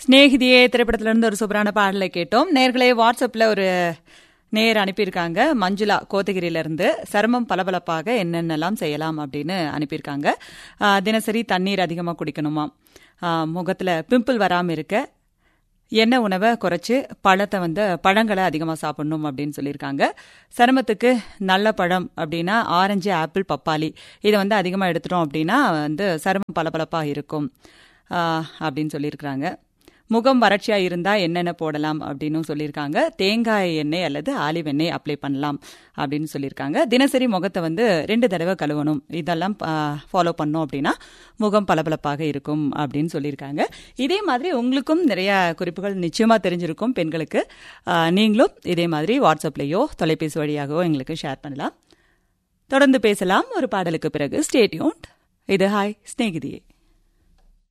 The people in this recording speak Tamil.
ஸ்நேகிதியே திரைப்படத்துல இருந்து ஒரு சூப்பரான பாடலை கேட்டோம் நேர்களே வாட்ஸ்அப்ல ஒரு நேர் அனுப்பியிருக்காங்க மஞ்சுளா கோத்தகிரியில இருந்து சருமம் பளபளப்பாக என்னென்னலாம் செய்யலாம் அப்படின்னு அனுப்பியிருக்காங்க ஆ, தினசரி தண்ணீர் அதிகமாக குடிக்கணுமா ஆ, முகத்துல பிம்பிள் வராமல் இருக்க எண்ணெய் உணவை குறைச்சு பழத்தை வந்து பழங்களை அதிகமாக சாப்பிடணும் அப்படின்னு சொல்லியிருக்காங்க சருமத்துக்கு நல்ல பழம் அப்படின்னா ஆரஞ்சு ஆப்பிள் பப்பாளி இதை வந்து அதிகமாக எடுத்துட்டோம் அப்படின்னா வந்து சருமம் பளபளப்பாக இருக்கும் ஆஹ், அப்படின்னு சொல்லியிருக்கிறாங்க முகம் வறட்சியாக இருந்தால் என்னென்ன போடலாம் அப்படின்னு சொல்லியிருக்காங்க தேங்காய் எண்ணெய் அல்லது ஆலிவ் எண்ணெய் அப்ளை பண்ணலாம் அப்படின்னு சொல்லியிருக்காங்க தினசரி முகத்தை வந்து ரெண்டு தடவை கழுவணும் இதெல்லாம் ஃபாலோ பண்ணோம் அப்படின்னா முகம் பளபளப்பாக இருக்கும் அப்படின்னு சொல்லியிருக்காங்க இதே மாதிரி உங்களுக்கும் நிறைய குறிப்புகள் நிச்சயமாக தெரிஞ்சிருக்கும் பெண்களுக்கு ஆஹ், நீங்களும் இதே மாதிரி வாட்ஸ்அப்லேயோ தொலைபேசி வழியாகவோ எங்களுக்கு ஷேர் பண்ணலாம் தொடர்ந்து பேசலாம் ஒரு பாடலுக்கு பிறகு ஸ்டேட்யூன் இது ஹாய் ஸ்நேகிதியே